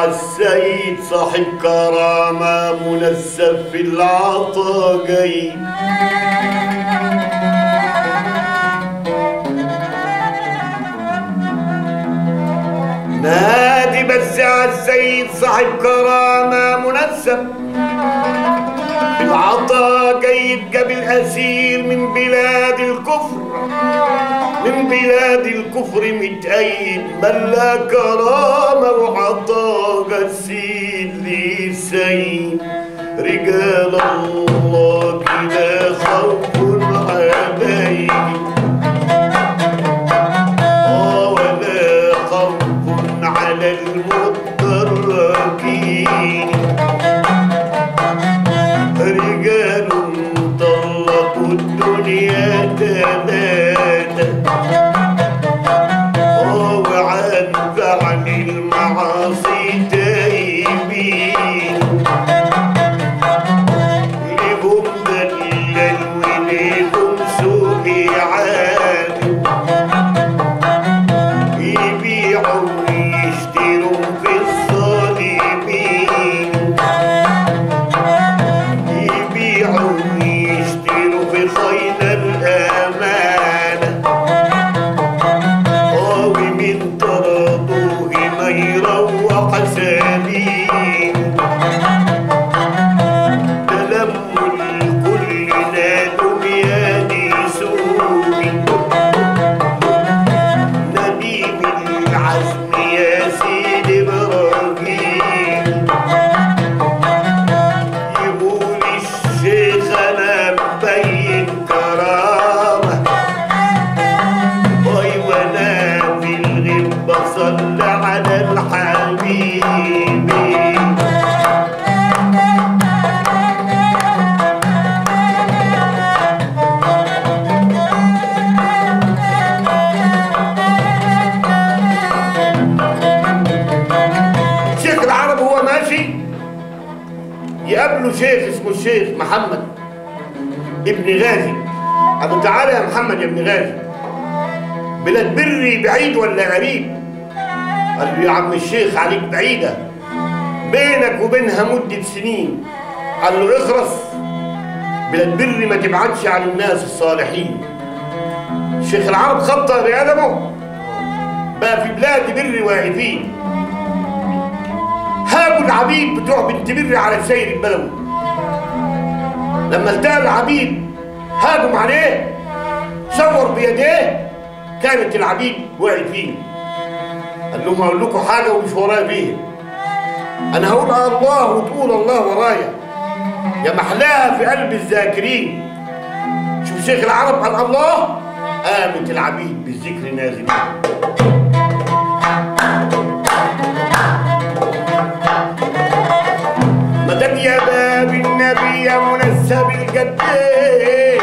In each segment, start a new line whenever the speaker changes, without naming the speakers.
السيد صاحب كرامة منسب في العطا جاي نادي بس على السيد صاحب كرامة منسب في العطا جيد قبل أسير من بلاد الكفر من بلاد الكفر متأيد من لا كرامة وعطا غسيل لي سيد رجال الله كده خوف عليهم آه ولا خوف على المتركين رجال طلقوا الدنيا ثلاثة آه وعن فعل المعاصي تايبين لهم دلل ولهم سوء عاد يبيعوا ويشتروا في الظالمين يبيعوا ويشتروا في خيل الأمانة آه ومن طردوه ما يروح سليم تلموا الكل نادوا بيدي سومي نديم العزم يا سيد ابراهيم يقول الشيخ انا مبين كرامه اي وانا في الغيب بصلي على الحبيب شيخ العرب هو ماشي يقابله شيخ اسمه الشيخ محمد ابن غازي ابو تعالى يا محمد يا ابن غازي بلاد بري بعيد ولا قريب قال له يا عم الشيخ عليك بعيدة بينك وبينها مدة سنين قال له اخرس بلاد بري ما تبعدش عن الناس الصالحين الشيخ العرب خطر يا ادمه بقى في بلاد بري واقفين هاجوا العبيد بتوع بنت بري على السيد البلوي لما التقى العبيد هاجم عليه صور بيديه كانت العبيد وقعت فيه قال لهم اقول لكم حاجه ومش ورايا فيها انا هقول على الله وتقول الله ورايا يا محلاها في قلب الذاكرين شوف شيخ العرب قال الله قامت العبيد بالذكر نازلين مدد يا باب النبي يا منسب القدين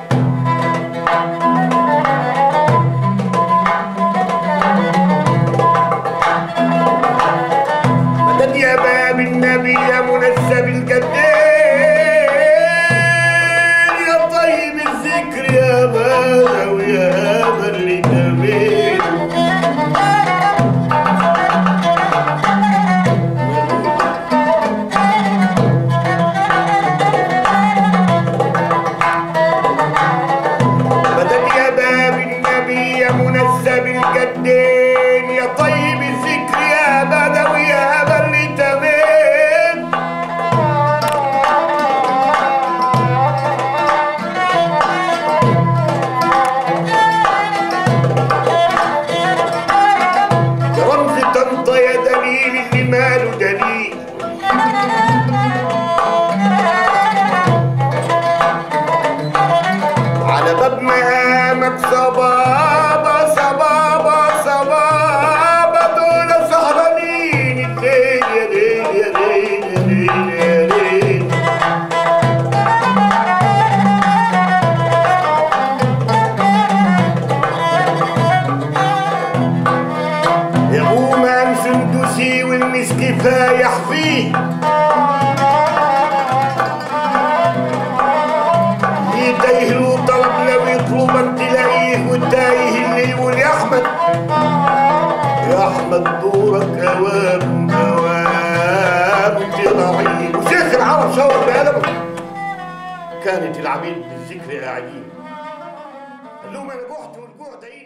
مدد يا باب النبي يا منسب القدين يا طيب الذكر يا باب ويا هذا اللي تمين بدل يا باب النبي يا منسب القدين يا طيب الذكر يا بدوي يا ابا اللي تمين يا رمز طنطا يا دليل اللي ماله دليل على باب مقامك صبابة صبابة صبابة دول سهرانين الليل يا ليل يا ليل يا ليل يا ليل يا غومان سندسي والمسك فايح فيه يديه له طلب لو يطلبك تلاقيه والتايه اللي يقول يا احمد يا احمد دورك اوام اوام صوت بقلمه كانت العبيد بالذكر قاعدين قال لهم انا جعت والجوع ده